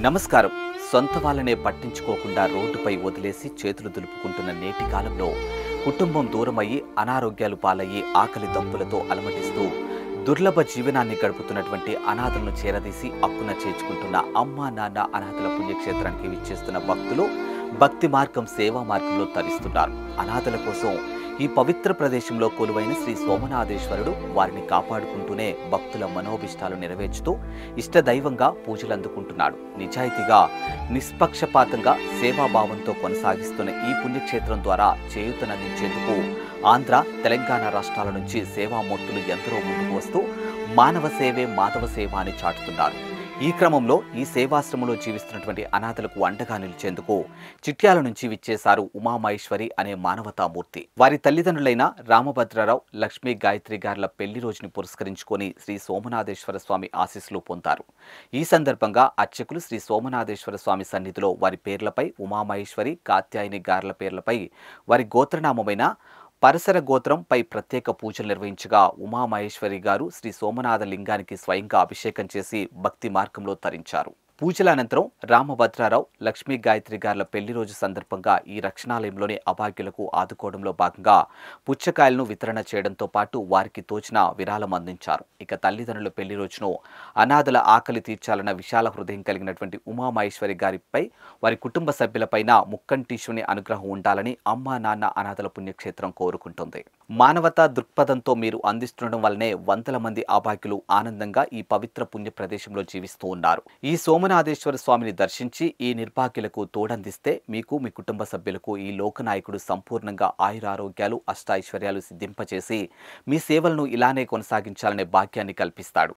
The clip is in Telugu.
నమస్కారం సొంత వాళ్ళనే పట్టించుకోకుండా రోడ్డుపై వదిలేసి చేతులు దులుపుకుంటున్న నేటి కాలంలో కుటుంబం దూరమయ్యి అనారోగ్యాలు పాలయ్యి ఆకలి దప్పులతో అలమటిస్తూ దుర్లభ జీవనాన్ని గడుపుతున్నటువంటి అనాథలను చేరదీసి అక్కున చేర్చుకుంటున్న అమ్మ నాన్న అనాథల పుణ్యక్షేత్రానికి విచ్చేస్తున్న భక్తులు భక్తి మార్గం సేవా మార్గంలో తరిస్తున్నారు అనాథల కోసం ఈ పవిత్ర ప్రదేశంలో కొలువైన శ్రీ సోమనాథేశ్వరుడు వారిని కాపాడుకుంటూనే భక్తుల మనోభిష్టాలు నెరవేర్చుతూ ఇష్టదైవంగా పూజలు అందుకుంటున్నాడు నిజాయితీగా నిష్పక్షపాతంగా సేవాభావంతో కొనసాగిస్తున్న ఈ పుణ్యక్షేత్రం ద్వారా చేయూతనందించేందుకు ఆంధ్ర తెలంగాణ రాష్ట్రాల నుంచి సేవామూర్తులు ఎందరో ముందుకు వస్తూ మానవ సేవే మాధవ సేవ అని చాటుతున్నారు ఈ క్రమంలో ఈ సేవాశ్రమంలో జీవిస్తున్నటువంటి అనాథలకు అండగా నిలిచేందుకు చిట్యాల నుంచి విచ్చేశారు ఉమామహేశ్వరి అనే మానవతామూర్తి వారి తల్లిదండ్రులైన రామభద్రరావు లక్ష్మీ గాయత్రి గార్ల పెళ్లి రోజుని పురస్కరించుకొని శ్రీ సోమనాథేశ్వర స్వామి ఆశీస్సులు పొందారు ఈ సందర్భంగా అర్చకులు శ్రీ సోమనాథేశ్వర స్వామి సన్నిధిలో వారి పేర్లపై ఉమామహేశ్వరి కాత్యాయని గార్ల పేర్లపై వారి గోత్రనామమైన పరసర గోత్రంపై ప్రత్యేక పూజలు నిర్వహించగా ఉమామహేశ్వరి గారు శ్రీ సోమనాథ లింగానికి స్వయంగా అభిషేకం చేసి భక్తి మార్గంలో తరించారు పూజల అనంతరం రామభద్రారావు లక్ష్మీ గాయత్రి గార్ల పెళ్లి రోజు సందర్భంగా ఈ రక్షణాలయంలోని అభాగ్యులకు ఆదుకోవడంలో భాగంగా పుచ్చకాయలను వితరణ చేయడంతో పాటు వారికి తోచిన విరాళం అందించారు ఇక తల్లిదండ్రుల పెళ్లి రోజును అనాథల ఆకలి తీర్చాలన్న విశాల హృదయం కలిగినటువంటి ఉమామహేశ్వరి గారిపై వారి కుటుంబ సభ్యులపైన ముక్కంటీశ్వని అనుగ్రహం ఉండాలని అమ్మా నాన్న అనాథల పుణ్యక్షేత్రం కోరుకుంటుంది మానవతా దృక్పథంతో మీరు అందిస్తుండడం వల్లనే వందల మంది అభాగ్యులు ఆనందంగా ఈ పవిత్ర పుణ్య ప్రదేశంలో జీవిస్తూ ఉన్నారు ఈ సోమనాథేశ్వర స్వామిని దర్శించి ఈ నిర్భాగ్యులకు తోడందిస్తే మీకు మీ కుటుంబ సభ్యులకు ఈ లోకనాయకుడు సంపూర్ణంగా ఆయురారోగ్యాలు అష్టాైశ్వర్యాలు సిద్ధింపచేసి మీ సేవలను ఇలానే కొనసాగించాలనే భాగ్యాన్ని కల్పిస్తాడు